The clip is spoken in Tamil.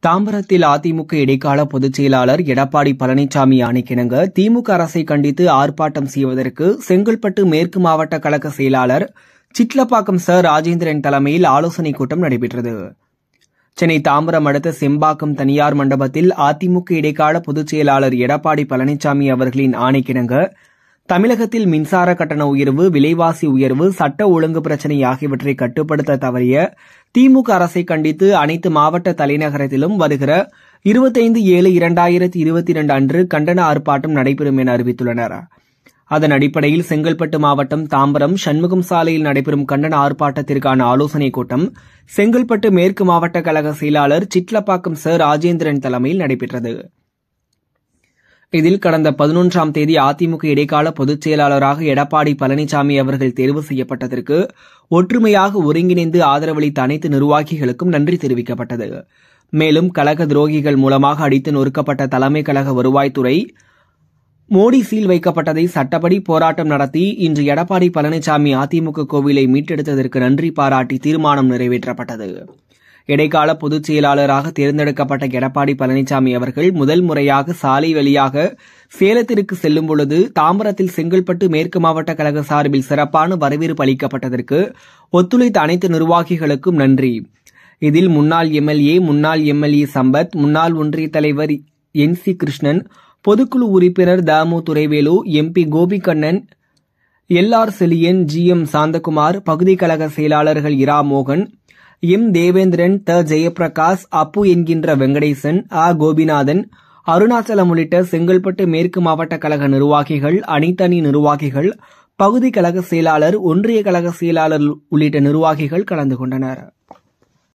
தாம்பரத்தில் அதிமுக இடைக்கால பொதுச் செயலாளர் எடப்பாடி பழனிசாமி ஆணைக்கிணங்க திமுக அரசை கண்டித்து ஆர்ப்பாட்டம் செய்வதற்கு செங்கல்பட்டு மேற்கு மாவட்ட கழக செயலாளர் சிட்லப்பாக்கம் ச ராஜேந்திரன் தலைமையில் ஆலோசனைக் கூட்டம் நடைபெற்றது சென்னை தாம்பரம் அடுத்த செம்பாக்கம் தனியார் மண்டபத்தில் அதிமுக இடைக்கால பொதுச் செயலாளர் எடப்பாடி பழனிசாமி அவர்களின் ஆணைக்கிணங்க தமிழகத்தில் மின்சார கட்டண உயர்வு விலைவாசி உயர்வு சட்ட ஒழுங்கு பிரச்சினை ஆகியவற்றை கட்டுப்படுத்த தவறிய திமுக அரசை கண்டித்து அனைத்து மாவட்ட தலைநகரத்திலும் வருகிற இருபத்தைந்து ஏழு இரண்டாயிரத்தி இருபத்தி இரண்டு அன்று கண்டன ஆர்ப்பாட்டம் நடைபெறும் என அறிவித்துள்ளனர் அதன் அடிப்படையில் செங்கல்பட்டு மாவட்டம் தாம்பரம் சண்முகம் சாலையில் நடைபெறும் கண்டன ஆர்ப்பாட்டத்திற்கான ஆலோசனைக் கூட்டம் செங்கல்பட்டு மேற்கு மாவட்ட கழக செயலாளர் சிட்லப்பாக்கம் ச ராஜேந்திரன் தலைமையில் நடைபெற்றது இதில் கடந்த பதினொன்றாம் தேதி அதிமுக இடைக்கால பொதுச் செயலாளராக எடப்பாடி பழனிசாமி அவர்கள் தேர்வு செய்யப்பட்டதற்கு ஒற்றுமையாக ஒருங்கிணைந்து ஆதரவளித்த அனைத்து நிர்வாகிகளுக்கும் நன்றி தெரிவிக்கப்பட்டது மேலும் கழக துரோகிகள் மூலமாக அடித்து நொறுக்கப்பட்ட தலைமை கழக வருவாய்த்துறை மோடி சீல் வைக்கப்பட்டதை சட்டப்படி போராட்டம் நடத்தி இன்று எடப்பாடி பழனிசாமி அதிமுக கோவிலை மீட்டெடுத்ததற்கு நன்றி பாராட்டி தீர்மானம் நிறைவேற்றப்பட்டது இடைக்கால பொதுச் செயலாளராக தேர்ந்தெடுக்கப்பட்ட எடப்பாடி பழனிசாமி அவர்கள் முதல் முறையாக சாலை வழியாக சேலத்திற்கு செல்லும் பொழுது தாம்பரத்தில் செங்கல்பட்டு மேற்கு மாவட்ட கழக சார்பில் சிறப்பான வரவேற்பு அளிக்கப்பட்டதற்கு ஒத்துழைத்த அனைத்து நிர்வாகிகளுக்கும் நன்றி இதில் முன்னாள் எம்எல்ஏ முன்னாள் எம்எல்ஏ சம்பத் முன்னாள் ஒன்றிய தலைவர் என் சி கிருஷ்ணன் பொதுக்குழு உறுப்பினர் Thamu Duraivelu MP Gopikannan L R Chelian G M Santhakumar பகுதி கழக செயலாளர்கள் இரா மோகன் எம் தேவேந்திரன் த ஜெயபிரகாஷ் அப்பு என்கின்ற வெங்கடேசன் அ கோபிநாதன் அருணாச்சலம் உள்ளிட்ட செங்கல்பட்டு மேற்கு மாவட்ட கழக நிர்வாகிகள் அனைத்தணி நிர்வாகிகள் பகுதி கழக செயலாளர் ஒன்றிய கழக செயலாளர் உள்ளிட்ட நிர்வாகிகள் கலந்து கொண்டனர்